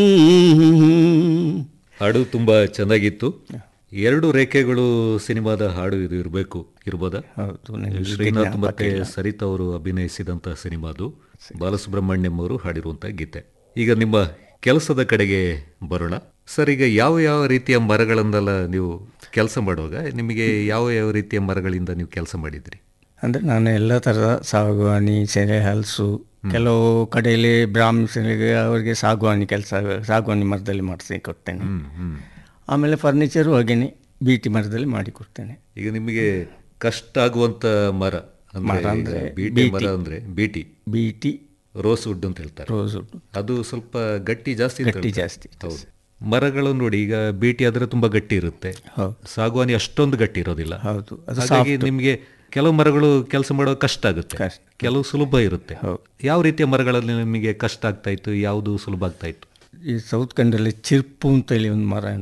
ಹಾಡು ತುಂಬಾ ಚೆನ್ನಾಗಿತ್ತು ಎರಡು ರೇಖೆಗಳು ಸಿನಿಮಾದ ಹಾಡು ಇದು ಇರಬೇಕು ಇರ್ಬೋದಾ ಹೌದು ನನಗೆ ಶ್ರೀನಾಥ್ ಮತ್ತೆ ಸರಿತಾ ಅವರು ಅಭಿನಯಿಸಿದಂತ ಸಿನಿಮಾದು ಬಾಲಸುಬ್ರಹ್ಮಣ್ಯಂ ಅವರು ಹಾಡಿರುವಂತ ಗೀತೆ ಈಗ ನಿಮ್ಮ ಕೆಲಸದ ಕಡೆಗೆ ಬರೋಣ ಸರ್ ಈಗ ಯಾವ ಯಾವ ರೀತಿಯ ಮರಗಳನ್ನೆಲ್ಲ ನೀವು ಕೆಲಸ ಮಾಡುವಾಗ ನಿಮಗೆ ಯಾವ ಯಾವ ರೀತಿಯ ಮರಗಳಿಂದ ನೀವು ಕೆಲಸ ಮಾಡಿದ್ರಿ ಅಂದರೆ ನಾನು ಎಲ್ಲ ಥರದ ಸಾಗುವಾನಿ ಸೆರೆ ಹಲಸು ಕೆಲವು ಕಡೆಯಲ್ಲಿ ಬ್ರಾಹ್ಮಿಣರಿಗೆ ಅವರಿಗೆ ಸಾಗುವಾನಿ ಕೆಲಸ ಸಾಗುವಾನಿ ಮರದಲ್ಲಿ ಮಾಡಿಸಿ ಕೊಡ್ತೇನೆ ಹ್ಮ್ ಹ್ಮ್ ಆಮೇಲೆ ಫರ್ನಿಚರು ಹಾಗೇನೆ ಬೀಟಿ ಮರದಲ್ಲಿ ಮಾಡಿ ಕೊಡ್ತೇನೆ ಈಗ ನಿಮಗೆ ಕಷ್ಟ ಆಗುವಂತ ಮರ ಅಂದ್ರೆ ಈಗ ಬೀಟಿ ಮರ ಅಂದ್ರೆ ಬೀಟಿ ಬೀಟಿ ರೋಸ್ ವುಡ್ ಅಂತ ಹೇಳ್ತಾರೆ ರೋಸ್ ಅದು ಸ್ವಲ್ಪ ಗಟ್ಟಿ ಜಾಸ್ತಿ ಅಂತ ಗಟ್ಟಿ ಹೇಳ್ತಾರೆ. ಜಾಸ್ತಿ ಹೌದು ಮರಗಳು ನೋಡಿ ಈಗ ಬೀಟಿ ಆದ್ರೆ ತುಂಬಾ ಗಟ್ಟಿ ಇರುತ್ತೆ ಹೌದು ಸಾಗುವಾನಿ ಅಷ್ಟೊಂದು ಗಟ್ಟಿ ಇರೋದಿಲ್ಲ ಹೌದು ಅದು ಹಾಗಾಗಿ ನಿಮಗೆ ಕೆಲವು ಮರಗಳು ಕೆಲಸ ಮಾಡೋ ಕಷ್ಟ ಆಗುತ್ತೆ ಕಷ್ಟ. ಕೆಲವು ಸುಲಭ ಇರುತ್ತೆ ಹೌದು. ಯಾವ ರೀತಿಯ ಮರಗಳಲ್ಲಿ ನಿಮಗೆ ಕಷ್ಟ ಆಗ್ತಾ ಇತ್ತು ಯಾವುದು ಸುಲಭ ಆಗ್ತಾ ಇತ್ತು ಈ ಸೌತ್ ಕಂಡಲ್ಲಿ ಚಿರ್ಪು ಅಂತೇಳಿ ಒಂದು ಮರ